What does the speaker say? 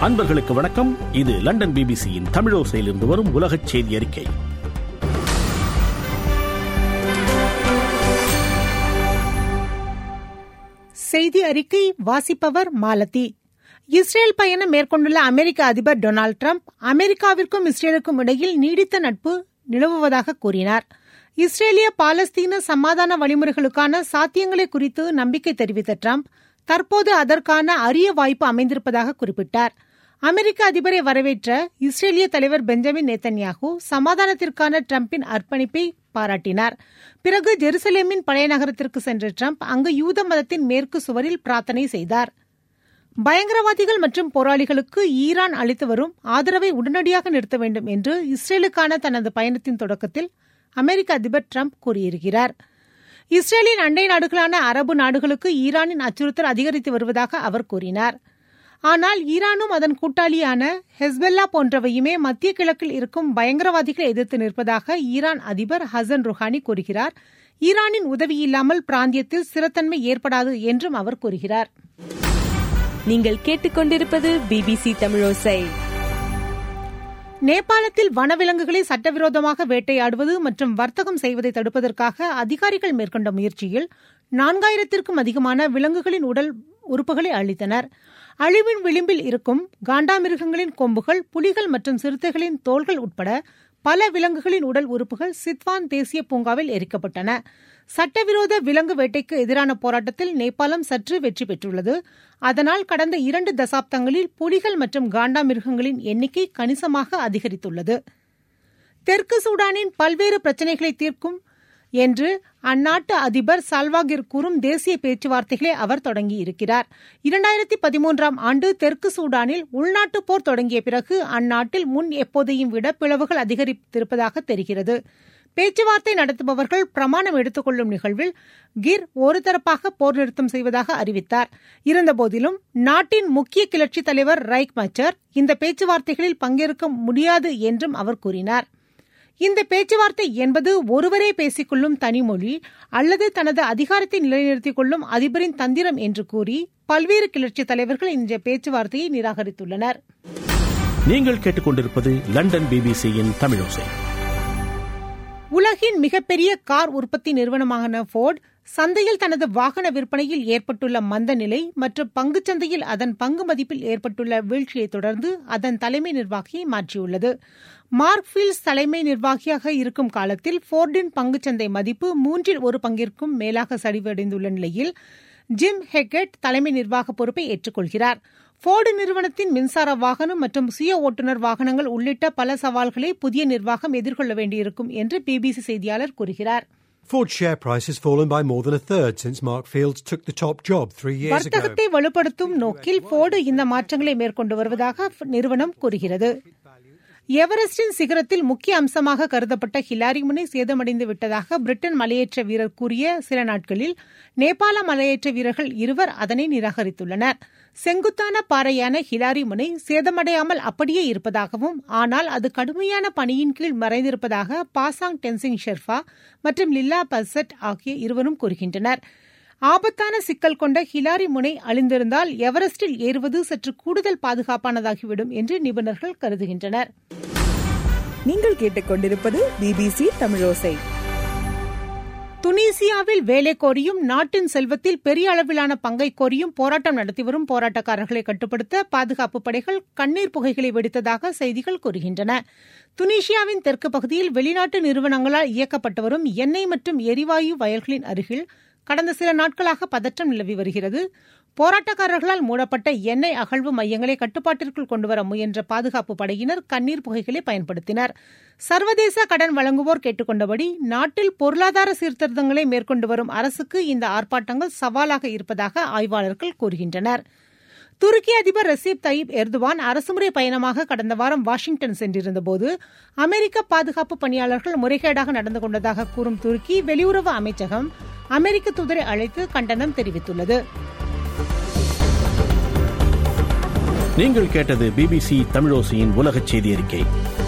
அன்பர்களுக்கு வணக்கம் இது லண்டன் பிபிசியின் தமிழோசையிலிருந்து வரும் உலகச் செய்தி அறிக்கை செய்தி அறிக்கை வாசிப்பவர் மாலதி இஸ்ரேல் பயணம் மேற்கொண்டுள்ள அமெரிக்க அதிபர் டொனால்டு டிரம்ப் அமெரிக்காவிற்கும் இஸ்ரேலுக்கும் இடையில் நீடித்த நட்பு நிலவுவதாக கூறினார் இஸ்ரேலிய பாலஸ்தீன சமாதான வழிமுறைகளுக்கான சாத்தியங்களை குறித்து நம்பிக்கை தெரிவித்த டிரம்ப் தற்போது அதற்கான அரிய வாய்ப்பு அமைந்திருப்பதாக குறிப்பிட்டார் அமெரிக்க அதிபரை வரவேற்ற இஸ்ரேலிய தலைவர் பெஞ்சமின் நேத்தன்யாகு சமாதானத்திற்கான டிரம்பின் அர்ப்பணிப்பை பாராட்டினார் பிறகு ஜெருசலேமின் பழைய நகரத்திற்கு சென்ற டிரம்ப் அங்கு யூத மதத்தின் மேற்கு சுவரில் பிரார்த்தனை செய்தார் பயங்கரவாதிகள் மற்றும் போராளிகளுக்கு ஈரான் அளித்து வரும் ஆதரவை உடனடியாக நிறுத்த வேண்டும் என்று இஸ்ரேலுக்கான தனது பயணத்தின் தொடக்கத்தில் அமெரிக்க அதிபர் டிரம்ப் கூறியிருக்கிறார் இஸ்ரேலின் அண்டை நாடுகளான அரபு நாடுகளுக்கு ஈரானின் அச்சுறுத்தல் அதிகரித்து வருவதாக அவர் கூறினார் ஆனால் ஈரானும் அதன் கூட்டாளியான ஹெஸ்பெல்லா போன்றவையுமே மத்திய கிழக்கில் இருக்கும் பயங்கரவாதிகளை எதிர்த்து நிற்பதாக ஈரான் அதிபர் ஹசன் ருஹானி கூறுகிறார் ஈரானின் உதவி இல்லாமல் பிராந்தியத்தில் ஸ்திரத்தன்மை ஏற்படாது என்றும் அவர் கூறுகிறார் நீங்கள் கேட்டுக்கொண்டிருப்பது பிபிசி தமிழோசை நேபாளத்தில் வனவிலங்குகளை சட்டவிரோதமாக வேட்டையாடுவது மற்றும் வர்த்தகம் செய்வதை தடுப்பதற்காக அதிகாரிகள் மேற்கொண்ட முயற்சியில் நான்காயிரத்திற்கும் அதிகமான விலங்குகளின் உடல் உறுப்புகளை அளித்தனர் அழிவின் விளிம்பில் இருக்கும் காண்டாமிருகங்களின் கொம்புகள் புலிகள் மற்றும் சிறுத்தைகளின் தோள்கள் உட்பட பல விலங்குகளின் உடல் உறுப்புகள் சித்வான் தேசிய பூங்காவில் எரிக்கப்பட்டன சட்டவிரோத விலங்கு வேட்டைக்கு எதிரான போராட்டத்தில் நேபாளம் சற்று வெற்றி பெற்றுள்ளது அதனால் கடந்த இரண்டு தசாப்தங்களில் புலிகள் மற்றும் காண்டாமிருகங்களின் எண்ணிக்கை கணிசமாக அதிகரித்துள்ளது தெற்கு சூடானின் பல்வேறு பிரச்சினைகளை தீர்க்கும் என்று அந்நாட்டு அதிபர் சால்வாகிர் கூறும் தேசிய பேச்சுவார்த்தைகளை அவர் தொடங்கியிருக்கிறார் இரண்டாயிரத்தி பதிமூன்றாம் ஆண்டு தெற்கு சூடானில் உள்நாட்டு போர் தொடங்கிய பிறகு அந்நாட்டில் முன் எப்போதையும் விட பிளவுகள் அதிகரித்திருப்பதாக தெரிகிறது பேச்சுவார்த்தை நடத்துபவர்கள் பிரமாணம் எடுத்துக்கொள்ளும் நிகழ்வில் கிர் ஒருதரப்பாக போர் நிறுத்தம் செய்வதாக அறிவித்தார் இருந்தபோதிலும் நாட்டின் முக்கிய கிளர்ச்சி தலைவர் ரைக் மச்சர் இந்த பேச்சுவார்த்தைகளில் பங்கேற்க முடியாது என்றும் அவர் கூறினார் இந்த பேச்சுவார்த்தை என்பது ஒருவரே பேசிக்கொள்ளும் தனிமொழி அல்லது தனது அதிகாரத்தை நிலைநிறுத்திக் கொள்ளும் அதிபரின் தந்திரம் என்று கூறி பல்வேறு கிளர்ச்சி தலைவர்கள் இந்த பேச்சுவார்த்தையை நிராகரித்துள்ளனர் நீங்கள் கேட்டுக்கொண்டிருப்பது லண்டன் பிபிசியின் தமிழோசை உலகின் மிகப்பெரிய கார் உற்பத்தி நிறுவனமான ஃபோர்ட் சந்தையில் தனது வாகன விற்பனையில் ஏற்பட்டுள்ள மந்த நிலை மற்றும் பங்குச்சந்தையில் அதன் பங்கு மதிப்பில் ஏற்பட்டுள்ள வீழ்ச்சியை தொடர்ந்து அதன் தலைமை நிர்வாகியை மாற்றியுள்ளது மார்க் ஃபீல்ஸ் தலைமை நிர்வாகியாக இருக்கும் காலத்தில் ஃபோர்டின் பங்குச்சந்தை மதிப்பு மூன்றில் ஒரு பங்கிற்கும் மேலாக சரிவடைந்துள்ள நிலையில் ஜிம் ஹெக்கெட் தலைமை நிர்வாக பொறுப்பை ஏற்றுக்கொள்கிறார் ஃபோர்டு நிறுவனத்தின் மின்சார வாகனம் மற்றும் சுய ஓட்டுநர் வாகனங்கள் உள்ளிட்ட பல சவால்களை புதிய நிர்வாகம் எதிர்கொள்ள வேண்டியிருக்கும் என்று பிபிசி செய்தியாளர் கூறுகிறார் Ford's share price has fallen by more than a third since Mark Fields took the top job three years ago. வர்த்தகத்தை வலுப்படுத்தும் நோக்கில் ஃபோர்டு இந்த மாற்றங்களை மேற்கொண்டு வருவதாக நிறுவனம் கூறுகிறது எவரெஸ்டின் சிகரத்தில் முக்கிய அம்சமாக கருதப்பட்ட ஹிலாரி முனை சேதமடைந்து விட்டதாக பிரிட்டன் மலையேற்ற வீரர் கூறிய சில நாட்களில் நேபாள மலையேற்ற வீரர்கள் இருவர் அதனை நிராகரித்துள்ளனர் செங்குத்தான பாறையான ஹிலாரி முனை சேதமடையாமல் அப்படியே இருப்பதாகவும் ஆனால் அது கடுமையான பணியின் கீழ் மறைந்திருப்பதாக பாசாங் டென்சிங் ஷெர்ஃபா மற்றும் லில்லா பசட் ஆகிய இருவரும் கூறுகின்றனர் ஆபத்தான சிக்கல் கொண்ட ஹிலாரி முனை அழிந்திருந்தால் எவரெஸ்டில் ஏறுவது சற்று கூடுதல் பாதுகாப்பானதாகிவிடும் என்று நிபுணர்கள் கருதுகின்றனர் நீங்கள் கேட்டுக்கொண்டிருப்பது பிபிசி தமிழோசை துனிசியாவில் வேலை கோரியும் நாட்டின் செல்வத்தில் பெரிய அளவிலான பங்கை கோரியும் போராட்டம் நடத்தி வரும் போராட்டக்காரர்களை கட்டுப்படுத்த பாதுகாப்பு படைகள் கண்ணீர் புகைகளை வெடித்ததாக செய்திகள் கூறுகின்றன துனிஷியாவின் தெற்கு பகுதியில் வெளிநாட்டு நிறுவனங்களால் இயக்கப்பட்டு வரும் எண்ணெய் மற்றும் எரிவாயு வயல்களின் அருகில் கடந்த சில நாட்களாக பதற்றம் நிலவி வருகிறது போராட்டக்காரர்களால் மூடப்பட்ட எண்ணெய் அகழ்வு மையங்களை கட்டுப்பாட்டிற்குள் கொண்டுவர முயன்ற பாதுகாப்பு படையினர் கண்ணீர் புகைகளை பயன்படுத்தினர் சர்வதேச கடன் வழங்குவோர் கேட்டுக்கொண்டபடி நாட்டில் பொருளாதார சீர்திருத்தங்களை மேற்கொண்டு வரும் அரசுக்கு இந்த ஆர்ப்பாட்டங்கள் சவாலாக இருப்பதாக ஆய்வாளர்கள் கூறுகின்றனர் துருக்கி அதிபர் ரசீப் தயிப் எர்துவான் அரசுமுறை பயணமாக கடந்த வாரம் வாஷிங்டன் சென்றிருந்தபோது அமெரிக்க பாதுகாப்பு பணியாளர்கள் முறைகேடாக நடந்து கொண்டதாக கூறும் துருக்கி வெளியுறவு அமைச்சகம் அமெரிக்க தூதரை அழைத்து கண்டனம் தெரிவித்துள்ளது நீங்கள் கேட்டது பிபிசி தமிழோசையின் உலகச் செய்தி அறிக்கை